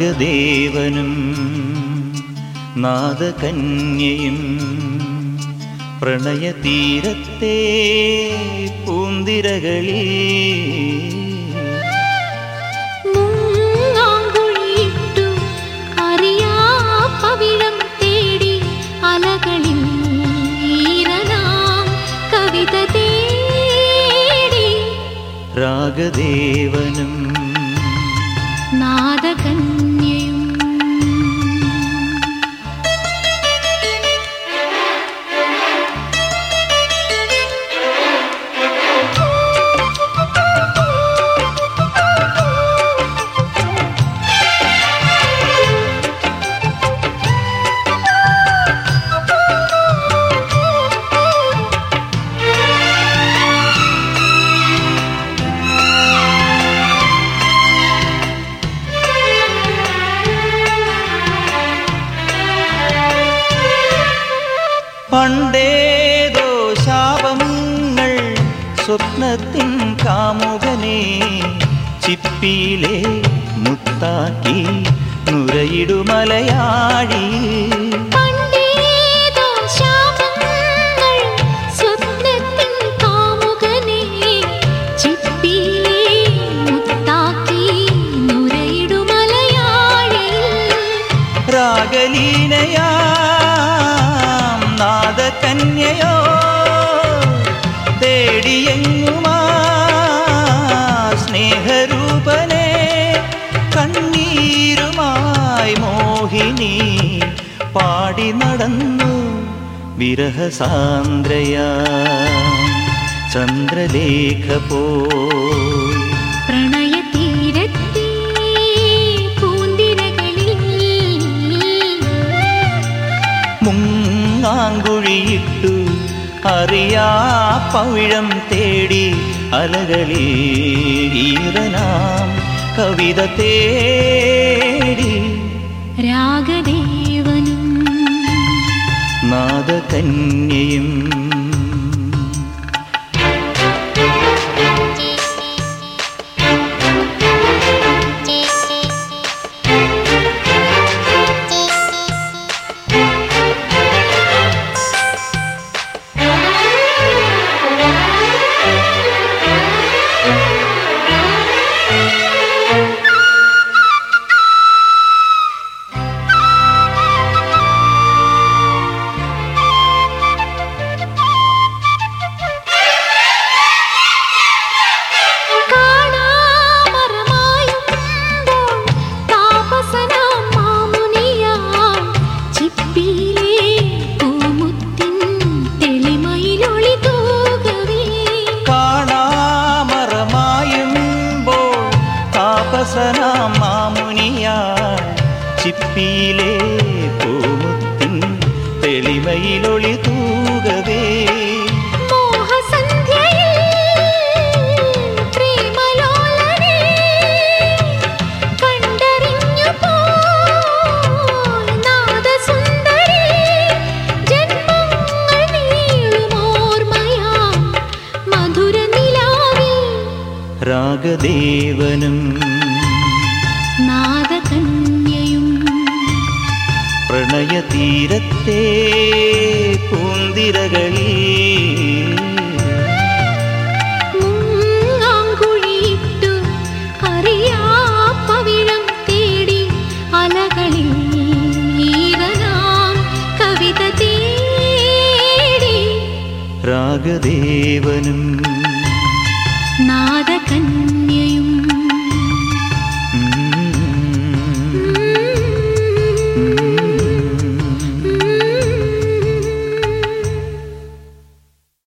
രാഗദേവനും നാദകന്യയും പ്രണയതീരത്തെ പൂന്തിരകളിൽ മുങ്ങാങ്കുഴിയിട്ടു അറിയാ പവിഴം തേടി അലകളിൽ ഈറനാം കവിത തേടി രാഗദേവനും നാദകന്യയും പണ്ടേതോ ശാപങ്ങൾ സ്വപ്നത്തിൻ കാമുകനെ ചിപ്പിയിലെ മുത്താക്കി നുരയിടുമലയാഴി പണ്ടേതോ ശാപങ്ങൾ സ്വപ്നത്തിൻ കാമുകനെ ചിപ്പിയിലെ മുത്താക്കി നുരയിടുമലയാഴിൽ രാഗലീനയാം നാദകന്യയോ തേടിയെങ്ങുമാ സ്നേഹരൂപനെ കണ്ണീരുമായി മോഹിനി പാടി നടന്നു വിരഹസാന്ദ്രയാ ചന്ദ്രലേഖ പോയി പ്രണയതീരത്തെ പൂന്തിരകളിൽ മുങ്ങാങ്കുഴിയിട്ടു അറിയാ പവിഴം തേടി അലകളിൽ ഈറനാം കവിത തേടി രാഗദേവനും നാദകന്യയും കാണാമറമായുമ്പോൾ താപസനാം മാമുനിയാം ചിപ്പിയിലെ പൂമുത്തിൻ തെളിമയിലൊളി തൂകവേ കാണാമറമായുമ്പോൾ താപസനാം മാമുനിയാൾ ചിപ്പിയിലെ പൂമുത്തിൻ തെളിമയിലൊളി തൂകവേ മോഹസന്ധ്യയിൽ പ്രേമലോലനെ കണ്ടറിഞ്ഞു പോയി നാദസുന്ദരി ജന്മങ്ങൾ നീളുമോർമ്മയാം മധുര നിലാവിൽ രാഗദേവനും നാദകന്യയും പ്രണയതീരത്തെ പൂന്തിരകളിൽ മുങ്ങാങ്കുഴിയിട്ടു അറിയാ പവിഴം തേടി അലകളിൽ ഈറനാം കവിത തേടി രാഗദേവനും നാദകന്യയും